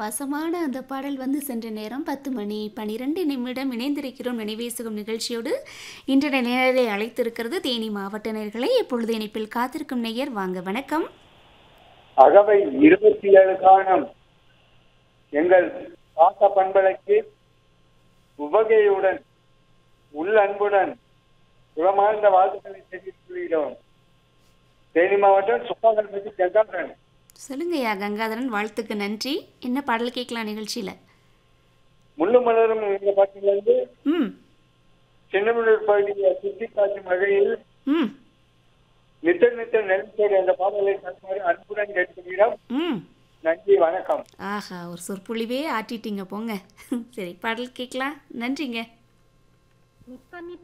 வசமான அந்த பாடல் வந்து சென்ற நேரம் பத்து மணி பனிரெண்டு நிமிடம் இணைந்திருக்கிறோம் நினைவேசுகும் நிகழ்ச்சியோடு இன்றைய நேரலை அழைத்திருக்கிறது தேனி மாவட்ட நேர்களை இப்பொழுது இணைப்பில் காத்திருக்கும் நேயர் வாங்க வணக்கம் அகவை இருபத்தி ஏழு காலம் எங்கள் பாச பண்பலைக்கு உவகையுடன் உள் அன்புடன் உளமார்ந்த வாழ்த்துக்களை தெரிவித்துள்ளோம் தேனி மாவட்டம் சுப்பாங்கல் பற்றி கங்காதரன் சொல்லுங்கய்யா கங்காதரன் வாழ்த்துக்கு நன்றி என்ன பாடல் கேட்கலாம் நிகழ்ச்சியில் முள்ளு மலரும் இந்த பாட்டிலிருந்து ம் சின்னமலூர் பகுதியை சுற்றி காட்டும் வகையில் ம் நித்த நித்த நெல்சோடு அந்த பாடலை தருமாறு அன்புடன் கேட்கிறோம் ம் நன்றி வணக்கம் ஆஹா ஒரு சொற்பொழிவே ஆட்டிட்டீங்க போங்க சரி பாடல் கேட்கலாம் நன்றிங்க நித்த நித்த